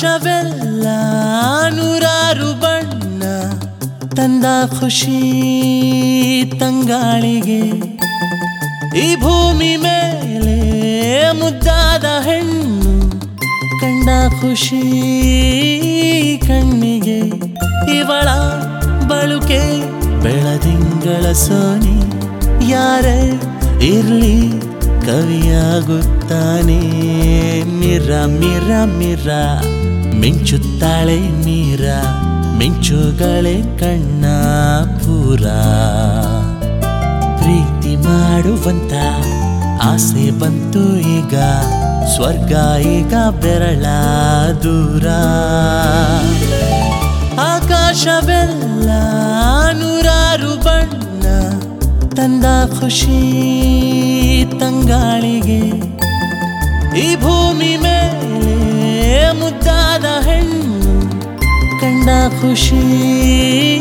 ಆಕಾಶವೆಲ್ಲ ನೂರಾರು ಬಣ್ಣ ತಂದ ಖುಷಿ ತಂಗಾಳಿಗೆ ಈ ಭೂಮಿ ಮೇಲೆ ಮುದ್ದಾದ ಹೆಣ್ಣು ಕಂಡ ಖುಷಿ ಕಣ್ಣಿಗೆ ಇವಳ ಬಳುಕೆ ಬೆಳದಿಂಗಳ ಸೋನಿ ಯಾರೇ ಇರ್ಲಿ ಕವಿಯಾಗುತ್ತಾನೆ ಮಿರ ಮಿರ ಮಿರ ಮಿಂಚುತ್ತಾಳೆ ಮೀರ ಮಿಂಚುಗಳೇ ಕಣ್ಣ ಪೂರ ಪ್ರೀತಿ ಮಾಡುವಂತ ಆಸೆ ಬಂತು ಈಗ ಸ್ವರ್ಗ ಈಗ ಬೆರಳ ದೂರ ಆಕಾಶವೆಲ್ಲ ನೂರಾರು ಬಣ್ಣ ತಂದ ಖುಷಿ ತಂಗಾಳಿಗೆ ಈ ಭೂಮಿ ಮೇಲೆ ಮುದ್ದಾದ ಹೆಣ್ಣು ಕಂಡ ಖುಷಿ